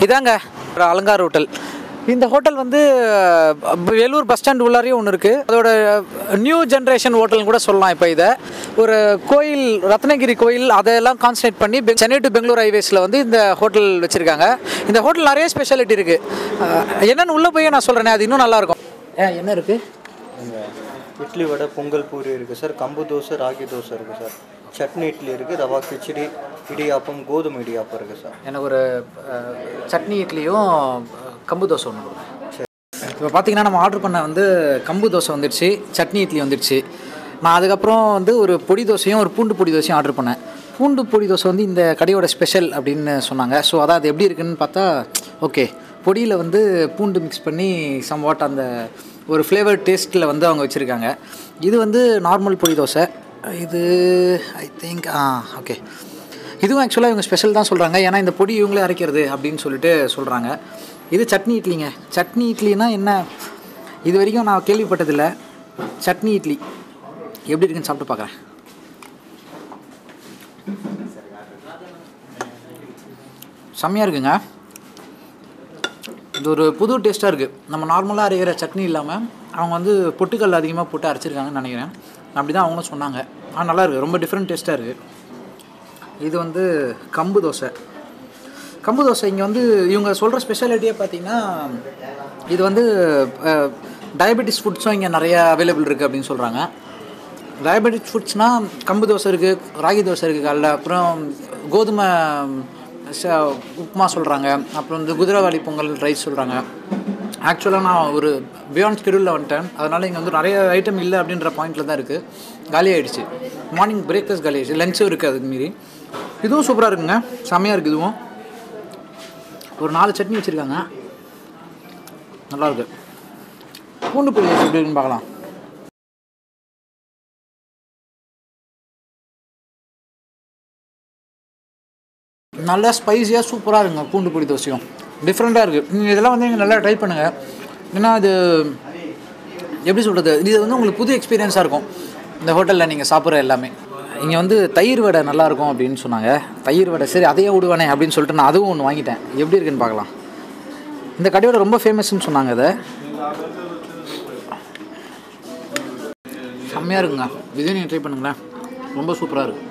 இதாங்க ஒரு அலங்கார் ஹோட்டல் இந்த ஹோட்டல் வந்து அஹ், வேலூர் பஸ் ஸ்டாண்ட் உள்ளாரையும் ஒன்று இருக்குது அதோட நியூ ஜென்ரேஷன் ஹோட்டல்னு கூட சொல்லலாம் இப்போ இதை ஒரு கோயில் ரத்னகிரி கோயில் அதெல்லாம் கான்சன்ட்ரேட் பண்ணி பெ- சென்னை டு பெங்களூர் ஹைவேஸில் வந்து இந்த ஹோட்டல் வச்சுருக்காங்க இந்த ஹோட்டல் நிறைய ஸ்பெஷாலிட்டி இருக்குது என்னென்னு உள்ளே போய் நான் சொல்கிறேனே அது இன்னும் நல்லாயிருக்கும் ஏன் என்ன இருக்குது இங்கே இட்லி வடை பொங்கல் பூரி இருக்குது சார் கம்பு தோசை ராகி தோசை இருக்குது சார் சட்னி இட்லி இருக்குது ரவா கிச்சடி இடியாப்பம் கோதுமை இடியாப்பம் இருக்குது சார் எனக்கு ஒரு அஹ், சட்னி இட்லியும் அஹ், கம்பு தோசை ஒன்று கொடுங்க இப்போ பார்த்தீங்கன்னா நம்ம ஆர்டர் பண்ண வந்து கம்பு தோசை வந்துடுச்சு சட்னி இட்லி வந்துடுச்சு நான் அதுக்கப்புறம் வந்து ஒரு பொடி தோசையும் ஒரு பூண்டு பொடி தோசையும் ஆர்டர் பண்ணேன் பூண்டு பொடி தோசை வந்து இந்த கடையோட ஸ்பெஷல் அப்படின்னு சொன்னாங்க ஸோ அதான் அது எப்படி இருக்குன்னு பார்த்தா ஓகே பொடியில் வந்து பூண்டு மிக்ஸ் பண்ணி சம் வாட் அந்த ஒரு ஃப்ளேவர் டேஸ்ட்டில் வந்து அவங்க வச்சுருக்காங்க இது வந்து நார்மல் பொடி தோசை இது ஐ திங்க் ஆ ஓகே இதுவும் ஆக்சுவலாக இவங்க ஸ்பெஷல் தான் சொல்கிறாங்க ஏன்னா இந்த பொடி இவங்களே அரைக்கிறது அப்படின்னு சொல்லிட்டு சொல்கிறாங்க இது சட்னி இட்லிங்க சட்னி இட்லினா என்ன இது வரைக்கும் நான் கேள்விப்பட்டதில்லை சட்னி இட்லி எப்படி இருக்குன்னு சாப்பிட்டு பார்க்குறேன் செம்மையாக இருக்குங்க இது ஒரு புது டேஸ்ட்டாக இருக்குது நம்ம நார்மலாக அரைக்கிற சட்னி இல்லாமல் அவங்க வந்து பொட்டுக்கல் அதிகமாக போட்டு அரைச்சிருக்காங்கன்னு நினைக்கிறேன் அப்படி தான் அவங்களும் சொன்னாங்க ஆனால் நல்லா இருக்குது ரொம்ப டிஃப்ரெண்ட் டேஸ்ட்டாக இருக்குது இது வந்து கம்பு தோசை கம்பு தோசை இங்கே வந்து இவங்க சொல்கிற ஸ்பெஷாலிட்டியே பார்த்தீங்கன்னா இது வந்து டயபெட்டிஸ் ஃபுட்ஸும் இங்கே நிறைய அவைலபிள் இருக்குது அப்படின்னு சொல்கிறாங்க டயபெட்டிஸ் ஃபுட்ஸ்னால் கம்பு தோசை இருக்குது ராகி தோசை இருக்குது காலைல அப்புறம் கோதுமை ச- உப்புமா சொல்கிறாங்க அப்புறம் வந்து குதிரைவாளி பொங்கல் ரைஸ் சொல்கிறாங்க ஆக்சுவலாக நான் ஒரு பியாண்ட் ஸ்கெடியூலில் வந்துட்டேன் அதனால் இங்கே வந்து நிறைய ஐட்டம் இல்லை அப்படின்ற பாயிண்டில் தான் இருக்குது காலி ஆயிடுச்சு மார்னிங் பிரேக்ஃபாஸ்ட் காலி ஆயிடுச்சு லஞ்சும் இருக்குது அதுக்கு மீறி இதுவும் சூப்பராக இருக்குங்க செம்மையாக இருக்குது இதுவும் ஒரு நாலு சட்னி வச்சுருக்காங்க நல்லா இருக்கு பூண்டு பொடி எப்படி இருக்குன்னு பார்க்கலாம் நல்லா ஸ்பைஸியாக சூப்பராக இருக்குங்க பூண்டு பொடி தோசையும் டிஃப்ரெண்ட்டாக இருக்குது நீங்கள் இதெல்லாம் வந்து நீங்கள் நல்லா ட்ரை பண்ணுங்கள் ஏன்னா அது எப்படி சொல்கிறது இது வந்து உங்களுக்கு புது எக்ஸ்பீரியன்ஸாக இருக்கும் இந்த ஹோட்டலில் நீங்கள் சாப்பிட்ற எல்லாமே இங்கே வந்து தயிர் வடை நல்லா இருக்கும் அப்படின்னு சொன்னாங்க தயிர் வடை சரி அதையே விடுவானே அப்படின்னு சொல்லிட்டு நான் அதுவும் ஒன்று வாங்கிட்டேன் எப்படி இருக்குன்னு பார்க்கலாம் இந்த கடையோட ரொம்ப ஃபேமஸ்ன்னு சொன்னாங்க அதை செம்மையாக இருக்குங்க இதையும் நீங்கள் ட்ரை பண்ணுங்களேன் ரொம்ப சூப்பராக இருக்குது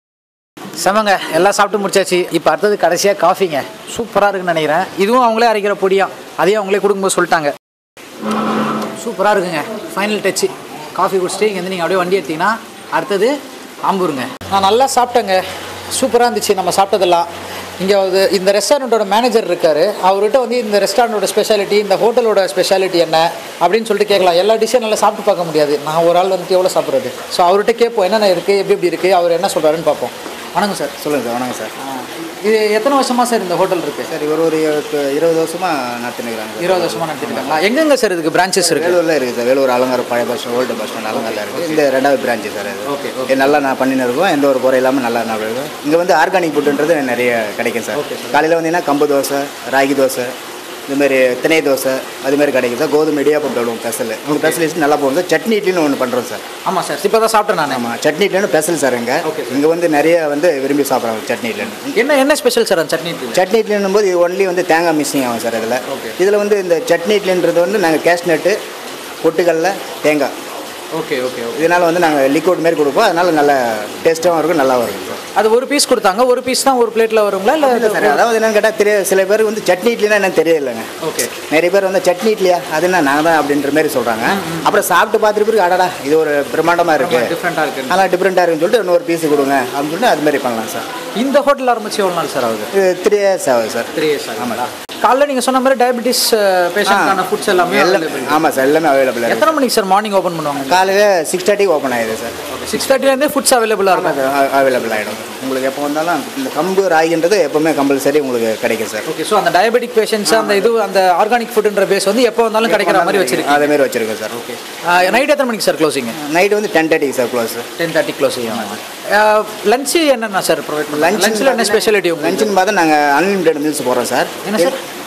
செமங்க எல்லாம் சாப்பிட்டு முடிச்சாச்சு இப்போ அடுத்தது கடைசியாக காஃபிங்க சூப்பராக இருக்குன்னு நினைக்கிறேன் இதுவும் அவங்களே அரைக்கிற பொடியா அதையும் அவங்களே கொடுக்கும்போது சொல்லிட்டாங்க சூப்பராக இருக்குங்க ஃபைனல் டச்சு காஃபி குடிச்சிட்டு இங்கேருந்து நீங்கள் அப்படியே வண்டி எடுத்தீங்கன்னா அடுத்தது ஆம்பூருங்க நான் நல்லா சாப்பிட்டேங்க சூப்பராக இருந்துச்சு நம்ம சாப்பிட்டதெல்லாம் இங்கே வந்து இந்த ரெஸ்டாரண்ட்டோட மேனேஜர் இருக்கார் அவர்கிட்ட வந்து இந்த ரெஸ்டாரண்ட்டோட ஸ்பெஷாலிட்டி இந்த ஹோட்டலோட ஸ்பெஷாலிட்டி என்ன அப்படின்னு சொல்லிட்டு கேட்கலாம் எல்லா டிஷ்ஷும் நல்லா சாப்பிட்டு பார்க்க முடியாது நான் ஒரு ஆள் வந்துட்டு எவ்வளோ சாப்பிட்றது ஸோ அவர்கிட்ட கேட்போம் என்னென்ன இருக்குது எப்படி எப்படி இருக்குது அவர் என்ன சொல்கிறாருன்னு பார்ப்போம் வணக்கம் சார் சொல்லுங்கள் சார் வணக்கம் சார் இது எத்தனை வருஷமாக சார் இந்த ஹோட்டல் இருக்குது சார் ஒரு ஒரு இரு- இருபது வருஷமாக நடத்தினுக்கிறாங்க சார் இருபது வருஷமாக நடத்திருக்காங்களா எங்கெங்க சார் இதுக்கு பிரான்ச்சஸ் இருக்குது வேலூரில் இருக்குது சார் வேலூர் அலங்கார பழைய bus stand old bus stand அலங்காரில் இருக்குது இந்த ரெண்டாவது பிரான்ச்சு சார் இது ஓகே இது நல்லா நான் பண்ணின்னு இருக்கோம் எந்த ஒரு குறை இல்லாமல் நல்லா நான் இருக்கும் இங்கே வந்து ஆர்கானிக் ஃபுட்டுன்றது நிறைய கிடைக்கும் சார் காலையில் வந்தீங்கன்னா கம்பு தோசை ராகி தோசை இந்த மாதிரி திணை தோசை அது மாதிரி கிடைக்கும் சார் கோதுமை இடியாப்பம் போடுவோம் பெசல் உங்கள் பெசலிஸ்ட் நல்லா போகும் சார் சட்னி இட்லின்னு ஒன்று பண்ணுறோம் சார் ஆமாம் சார் இப்போ தான் சாப்பிட்டேன் நான் ஆமாம் சட்னி இட்லின்னு பெசல் சார் இங்கே இங்கே வந்து நிறைய வந்து விரும்பி சாப்பிட்றாங்க சட்னி இட்லின்னு என்ன என்ன ஸ்பெஷல் சார் அந்த சட்னி இட்லி சட்னி இட்லின்னும் போது இது ஒன்லி வந்து தேங்காய் மிஸ்ஸிங் ஆகும் சார் இதில் இதில் வந்து இந்த சட்னி இட்லின்றது வந்து நாங்கள் கேஷ்நட்டு பொட்டுக்கடல தேங்காய் ஓகே ஓகே ஓகே இதனால் வந்து நாங்கள் லிக்விட் மாரி கொடுப்போம் அதனால் நல்ல டேஸ்ட்டாகவும் இருக்கும் நல்லாவும் இருக்கும் சார் அது ஒரு பீஸ் கொடுத்தாங்க ஒரு பீஸ் தான் ஒரு பிளேட்டில் வருங்களா இல்லை இல்லை சார் அதாவது என்னன்னு கேட்டால் தெரிய சில பேர் வந்து சட்னி இட்லினா என்னன்னு தெரியலைங்க ஓகே நிறைய பேர் வந்து சட்னி இட்லியா அது என்ன நாங்கள் தான் அப்படின்ற மாதிரி சொல்கிறாங்க அப்புறம் சாப்பிட்டு பார்த்துட்டு பிறகு அடடா இது ஒரு பிரம்மாண்டமாக இருக்குது டிஃப்ரெண்ட்டாக இருக்கு நல்லா டிஃப்ரெண்ட்டாக இருக்குன்னு சொல்லிட்டு இன்னொரு பீஸ் கொடுங்க அப்படின்னு சொல்லிட்டு அது மாதிரி பண்ணலாம் சார் இந்த ஹோட்டல் ஆரம்பிச்சு எவ்வளோ நாள் சார் ஆகுது இது த்ரீ இயர்ஸ் ஆகுது சார் த்ரீ இயர்ஸ் ஆகுங்களா காலைல நீங்கள் சொன்ன மாதிரி டயபிட்டிஸ் பேஷண்ட்கான ஃபுட்ஸ் எல்லாமே எல்லாமே available. ஆமாம் சார் எல்லாமே அவைலபிளாக இருக்குது எத்தனை மணிக்கு சார் மார்னிங் ஓப்பன் பண்ணுவாங்க காலையில் சிக்ஸ் தேர்ட்டிக்கு ஓப்பன் ஆயிடுது சார் சிக்ஸ் தேர்ட்டிலேருந்தே ஃபுட்ஸ் அவைலபிளாக இருக்கும் அவைலபிள் ஆகிடும் உங்களுக்கு எப்போ வந்தாலும் இந்த கம்பு ராகின்றது எப்போவுமே கம்பல்சரி உங்களுக்கு கிடைக்கும் சார் ஓகே ஸோ அந்த டயபெட்டிக் பேஷண்ட்ஸ் அந்த இது அந்த ஆர்கானிக் ஃபுட்டுன்ற பேஸ் வந்து எப்போ வந்தாலும் கிடைக்கிற மாதிரி வச்சிருக்கீங்க அதே மாதிரி வச்சிருக்கோம் சார் ஓகே நைட் எத்தனை மணிக்கு சார் க்ளோசிங் நைட் வந்து டென் தேர்ட்டிக்கு sir close ten thirty closing lunch என்னென்ன சார் ப்ரொவைட் லஞ்ச் லஞ்சில் என்ன ஸ்பெஷாலிட்டி உங்களுக்கு லஞ்சுன்னு பார்த்தா நாங்கள் அன்லிமிட்டெட் மீல்ஸ் போடுறோம் சார் என்ன சார்?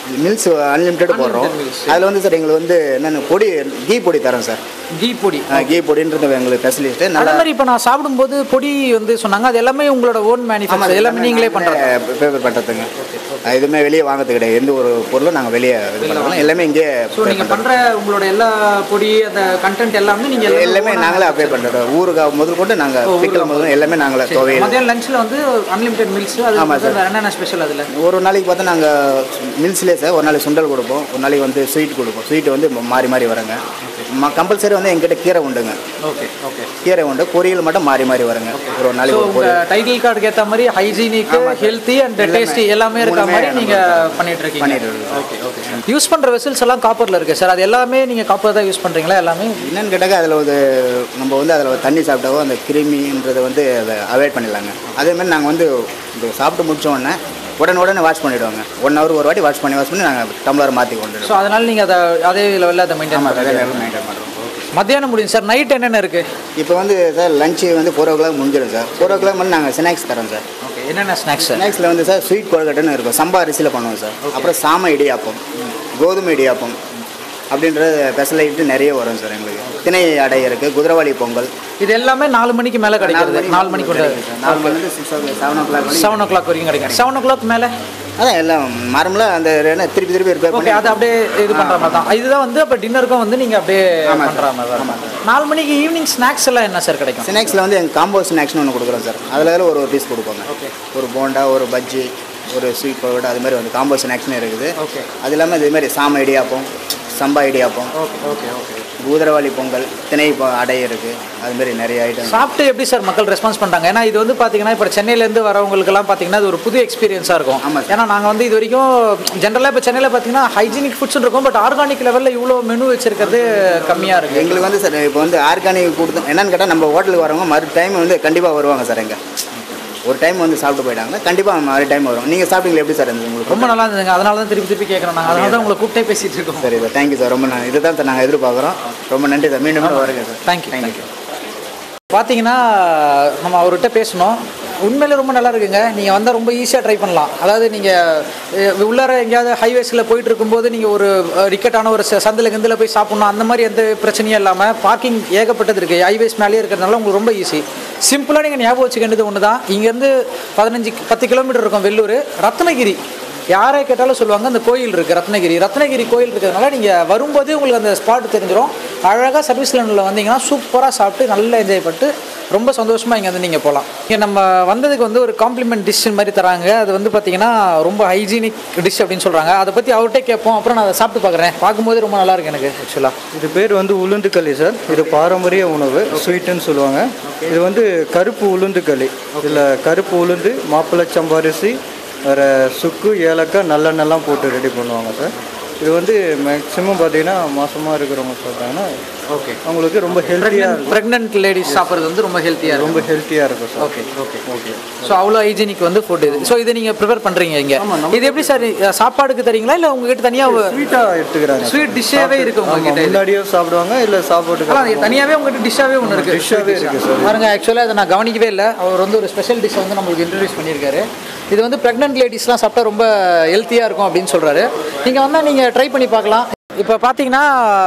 மில்ஸ் அன்லிமிட்டட் போடுறோம் அதில் வந்து சார் எங்களுக்கு வந்து என்னென்ன பொடி கீ பொடி தரோம் சார் கீ பொடி கீ பொடின்றது எங்களுக்கு ஸ்பெஷலிஸ்ட்டு அதே நல்லா மாதிரி இப்போ நான் சாப்பிடும்போது பொடி வந்து சொன்னாங்க அது எல்லாமே உங்களோட ஓன் மேனுஃபேக்சர் எல்லாமே நீங்களே பண்ணுறது பேப்பர் பண்ணுறதுங்க எதுவுமே வெளியே வாங்குறது கிடையாது எந்த ஒரு பொருளும் நாங்கள் வெளியே இது பண்ணுறோம் எல்லாமே இங்கே ஸோ நீங்கள் பண்ணுற உங்களோட எல்லா பொடி அந்த கண்டென்ட் எல்லாமே நீங்கள் எல்லாமே நாங்களே அப்ளை பண்ணுறோம் ஊறுகாய் முதல் கொண்டு நாங்கள் பிக்கல் முதல் எல்லாமே நாங்களே துவையல் மதியம் லஞ்சில் வந்து அன்லிமிட்டெட் மீல்ஸ் அது ஆமா வந்து என்னென்ன ஸ்பெஷல் அதில் ஒரு நாளைக்கு பார்த்தா நாங்கள் மில்ஸ்லேயே சார் ஒரு நாளைக்கு சுண்டல் கொடுப்போம் ஒரு நாளைக்கு வந்து ஸ்வீட் கொடுப்போம் ஸ்வீட் வந்து மாறி மாறி வரங்க கம்பல்சரி வந்து எங்கிட்ட கீரை உண்டுங்க ஓகே ஓகே கீரை உண்டு பொரியல் மட்டும் மாறி மாறி வருங்க ஒரு ஒரு ஸோ நாளைக்கு ஒரு உங்கள் பொரியல் டைட்டில் கார்டுக்கு ஏற்ற மாதிரி ஹைஜீனிக் ஹெல்த்தி அண்ட் டேஸ்டி எல்லாமே இருக்க மூணுமே மாதிரி நம்ம நீங்கள் பண்ணிட்டு இருக்கீங்க பண்ணிட்டு இருக்கோம். ஓகே ஓகே யூஸ் பண்ணுற வெசல்ஸ் எல்லாம் காப்பரில் இருக்குது சார் அது எல்லாமே நீங்கள் காப்பர் தான் யூஸ் பண்ணுறீங்களா எல்லாமே என்னன்னு கேட்டாக்க அதில் ஒரு நம்ம வந்து அதில் தண்ணி சாப்பிட்டாவோ அந்த கிருமின்றதை வந்து அதை அவாய்ட் பண்ணிடலாங்க அதேமாதிரி நாங்கள் வந்து இது சாப்பிட்டு முடிச்ச உடனே உடனே உடனே வாஷ் பண்ணிவிடுவாங்க ஒன் ஹவர் ஒரு வாட்டி வாஷ் பண்ணி வாஷ் பண்ணி நாங்கள் டம்ளர் மாற்றி கொண்டு ஸோ அதனால நீங்கள் அதை அதே லெவலில் அதை மெயின்டைன் ஆமாம் பண்ணுறீங்க மெயின்டைன் பண்ணுறோம் மத்தியானம் முடியும் சார் நைட் என்னென்ன இருக்குது இப்போ வந்து சார் லஞ்சு வந்து ஃபோர் ஓ கிளாக் முடிஞ்சிடும் சார் ஃபோர் ஓ கிளாக் வந்து நாங்கள் ஸ்நாக்ஸ் தரோம் சார் ஓகே என்னென்ன ஸ்நாக்ஸ் சார் ஸ்நாக்ஸில் வந்து சார் ஸ்வீட் கொழுக்கட்டைன்னு இருக்கும் சம்பா அரிசியில் பண்ணுவோம் சார் அப்புறம் சாம இடியாப்பம் கோதுமை இடியாப்பம் அப்படின்ற ஸ்பெஷலைட்டு நிறைய வரும் சார் எங்களுக்கு திணை அடை இருக்குது குதிரவாளி பொங்கல் இது எல்லாமே நாலு மணிக்கு மேலே கிடைக்கிறது நாலு மணிக்கு கொண்டு நாலு மணிலேருந்து six o seven o'clock seven o'clock வரைக்கும் கிடைக்கும் செவன் ஓ கிளாக் மேலே அதான் எல்லாம் நார்மலாக அந்த என்ன திருப்பி திருப்பி ரிப்பேர் ஓகே பண்ணி அது அப்படியே இது பண்ணுற மாதிரி தான் இதுதான் வந்து அப்போ டின்னருக்கும் வந்து நீங்கள் அப்படியே ஆமா பண்ணுற மாதிரி தான் நாலு மணிக்கு ஈவினிங் ஸ்நாக்ஸ் எல்லாம் என்ன சார் கிடைக்கும் ஸ்நாக்ஸில் வந்து எங்கள் காம்போ ஸ்நாக்ஸ்னு ஒன்று கொடுக்குறோம் சார் அதில் ஒரு ஒரு பீஸ் கொடுப்போங்க ஒரு போண்டா ஒரு பஜ்ஜி ஒரு ஸ்வீட் பரோட்டா அது மாதிரி வந்து காம்போ ஸ்நாக்ஸ்னு இருக்குது ஓகே அது இல்லாமல் இதே மாதிரி சாம இடியாப்பம் சம்பா இடியாப்பம் ஓகே ஓகே ஓகே குதிரவாளி பொங்கல் திணை ப- அடை இருக்குது அது மாதிரி நிறைய ஐட்டம் சாப்பிட்டு எப்படி சார் மக்கள் ரெஸ்பான்ஸ் பண்ணுறாங்க ஏன்னா இது வந்து பார்த்தீங்கன்னா இப்போ சென்னையிலேருந்து வரவங்களுக்குலாம் பார்த்தீங்கன்னா இது ஒரு புது எக்ஸ்பீரியன்ஸாக இருக்கும் ஆமா சார். ஏன்னா நாங்கள் வந்து இது வரைக்கும் ஜென்ரலாக இப்போ சென்னையில் பார்த்தீங்கன்னா ஹைஜீனிக் ஃபுட்ஸ் இருக்கும் பட் ஆர்கானிக் லெவலில் இவ்வளோ மெனு வச்சிருக்கிறது கம்மியாக இருக்குது எங்களுக்கு வந்து சார் இப்போ வந்து ஆர்கானிக் கொடுத்து என்னன்னு கேட்டால் நம்ம ஹோட்டலுக்கு வரவங்க மறு டைம் வந்து கண்டிப்பாக வருவாங்க சார் எங்க ஒரு டைம் வந்து சாப்பிட்டு போயிட்டாங்க கண்டிப்பாக மறு டைம் வரும் நீங்கள் சாப்பிட்டீங்களா எப்படி சார் இருந்தது உங்களுக்கு ரொம்ப நல்லா இருந்ததுங்க அதனால தான் திருப்பி திருப்பி கேட்குறோம் நாங்கள் அதனால தான் உங்களை கூப்பிட்டே பேசிகிட்டு இருக்கோம் சரி சார் தேங்க்யூ சார் ரொம்ப நான் இதுதான் சார் நாங்கள் எதிர்பார்க்குறோம் ரொம்ப நன்றி சார் மீண்டும் மீண்டும் வருங்க சார் தேங்க்யூ தேங்க்யூ பார்த்தீங்கன்னா நம்ம அவர்கிட்ட பேசணும் உண்மையிலே ரொம்ப நல்லா இருக்குங்க நீங்கள் வந்தால் ரொம்ப ஈஸியாக ட்ரை பண்ணலாம் அதாவது நீங்கள் உள்ளார எங்கேயாவது ஹைவேஸில் போயிட்டு இருக்கும்போது நீங்கள் ஒரு டிக்கெட்டான ஒரு ச- சந்தில் கிந்தில் போய் சாப்பிட்ணும் அந்த மாதிரி எந்த பிரச்சனையும் இல்லாமல் பார்க்கிங் ஏகப்பட்டது இருக்குது ஹைவேஸ் மேலேயே இருக்கிறதுனால உங்களுக்கு ரொம்ப ஈஸி சிம்பிளாக நீங்கள் ஞாபகம் வச்சுக்க வேண்டியது ஒன்று தான் இங்கேருந்து பதினஞ்சு பத்து கிலோமீட்டர் இருக்கும் வெள்ளூர் ரத்னகிரி யாரை கேட்டாலும் சொல்லுவாங்க அந்த கோயில் இருக்குது ரத்னகிரி ரத்னகிரி கோயில் இருக்கிறதுனால நீங்கள் வரும்போது உங்களுக்கு அந்த ஸ்பாட் தெரிஞ்சிடும் அழகாக சர்வீஸ் லேண்டில் வந்தீங்கன்னா சூப்பராக சாப்பிட்டு நல்லா என்ஜாய் பண்ணிட்டு ரொம்ப சந்தோஷமாக இங்கே வந்து நீங்கள் போகலாம் இங்கே நம்ம வந்ததுக்கு வந்து ஒரு காம்ப்ளிமெண்ட் டிஷ் மாதிரி தராங்க அது வந்து பார்த்தீங்கன்னா ரொம்ப ஹைஜீனிக் டிஷ் அப்படின்னு சொல்கிறாங்க அதை பற்றி அவர்கிட்டே கேட்போம் அப்புறம் நான் அதை சாப்பிட்டு பார்க்குறேன் பார்க்கும்போது ரொம்ப நல்லா இருக்கு எனக்கு ஆக்சுவலாக இது பேர் வந்து உளுந்து களி சார் இது பாரம்பரிய உணவு ஸ்வீட்டுன்னு சொல்லுவாங்க இது வந்து கருப்பு உளுந்து களி இதில் கருப்பு உளுந்து மாப்பிள்ளை சம்பரிசி வேறு சுக்கு ஏலக்காய் நல்லெண்ணெல்லாம் போட்டு ரெடி பண்ணுவாங்க சார் இது வந்து மேக்ஸிமம் பார்த்தீங்கன்னா மாசமாக இருக்கிறவங்க சொல்கிறாங்கன்னா ஓகே அவங்களுக்கு ரொம்ப ஹெல்த்தியாக இருக்கும் ப்ரெக்னென்ட் லேடிஸ் சாப்பிட்றது வந்து ரொம்ப ஹெல்த்தியாக இருக்கும் ரொம்ப ஹெல்த்தியாக இருக்கும் sir okay okay okay so அவ்வளோ ஹைஜீனிக் வந்து ஃபுட் இது ஸோ இதை நீங்கள் ப்ரிப்பேர் பண்ணுறீங்க இங்கே இது எப்படி சார் சாப்பாடுக்கு தரீங்களா இல்லை உங்ககிட்ட தனியாக ஸ்வீட்டாக எடுத்துக்கிறாங்க ஸ்வீட் டிஷ்ஷாகவே இருக்கு ஆமா, உங்ககிட்ட முன்னாடியே சாப்பிடுவாங்க இல்லை சாப்பாட்டுக்கு ஆனால் தனியாகவே உங்ககிட்ட டிஷ்ஷாகவே ஒன்று இருக்குது டிஷ்ஷாகவே இருக்கு சார் பாருங்க ஆக்சுவலாக அதை நான் கவனிக்கவே இல்லை அவர் வந்து ஒரு ஸ்பெஷல் டிஷ் வந்து நம்மளுக்கு இன்ட்ரடியூஸ் பண்ணியிருக்காரு இது வந்து ப்ரெக்னென்ட் லேடிஸ்லாம் சாப்பிட்டா ரொம்ப ஹெல்த்தியாக இருக்கும் அப்படின்னு சொல்கிறாரு நீங்கள் வந்தால் நீங்கள் ட்ரை பண்ணி பார்க்கலாம் இப்போ பார்த்தீங்கன்னா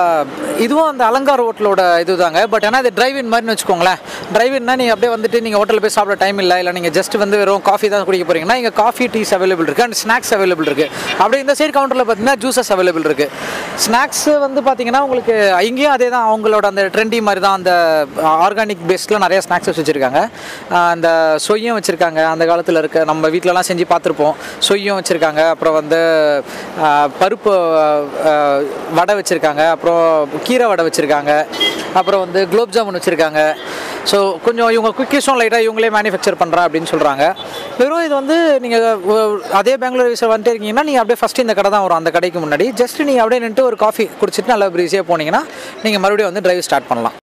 இதுவும் அந்த அலங்கார் ஹோட்டலோட இது தாங்க பட் ஆனால் இது டிரைவ் இன் மாதிரின்னு வச்சுக்கோங்களேன் டிரைவ் இன்னா நீங்கள் அப்படியே வந்துட்டு நீங்கள் ஹோட்டலில் போய் சாப்பிட டைம் இல்லை இல்லை நீங்கள் ஜஸ்ட் வந்து வெறும் காஃபி தான் குடிக்க போகிறீங்கன்னா இங்கே காஃபி டீஸ் அவைலபிள் இருக்குது அண்ட் ஸ்நாக்ஸ் அவைலபிள் இருக்குது அப்படியே இந்த சைடு கவுண்டரில் பார்த்தீங்கன்னா ஜூஸஸ் அவைலபிள் இருக்குது ஸ்நாக்ஸ் வந்து பார்த்தீங்கன்னா உங்களுக்கு இங்கேயும் அதே தான் அவங்களோட அந்த ட்ரெண்டி மாதிரி தான் அந்த ஆர்கானிக் பேஸ்டில் நிறைய ஸ்நாக்ஸஸ் வச்சுருக்காங்க அந்த சொய்யும் வச்சுருக்காங்க அந்த காலத்தில் இருக்க நம்ம வீட்டிலலாம் செஞ்சு பார்த்துருப்போம் சொய்யும் வச்சுருக்காங்க அப்புறம் வந்து ஆ, பருப்பு ஆ, வடை வச்சுருக்காங்க அப்புறம் கீரை வடை வச்சுருக்காங்க அப்புறம் வந்து குலோப் ஜாமுன் வச்சுருக்காங்க ஸோ கொஞ்சம் இவங்க குக்கீஸும் லைட்டாக இவங்களே மேனுஃபேக்சர் பண்ணுறா அப்படின்னு சொல்கிறாங்க வெறும் இது வந்து நீங்கள் அதே பெங்களூர் விசா வந்துட்டு இருக்கீங்கன்னா நீங்கள் அப்படியே ஃபஸ்ட்டு இந்த கடை தான் வரும் அந்த கடைக்கு முன்னாடி ஜஸ்ட் நீங்கள் அப்படியே நின்று ஒரு காஃபி குடிச்சிட்டு நல்லா ப்ரீஸியாக போனீங்கன்னா நீங்கள் மறுபடியும் வந்து டிரைவ் ஸ்டார்ட் பண்ணலாம்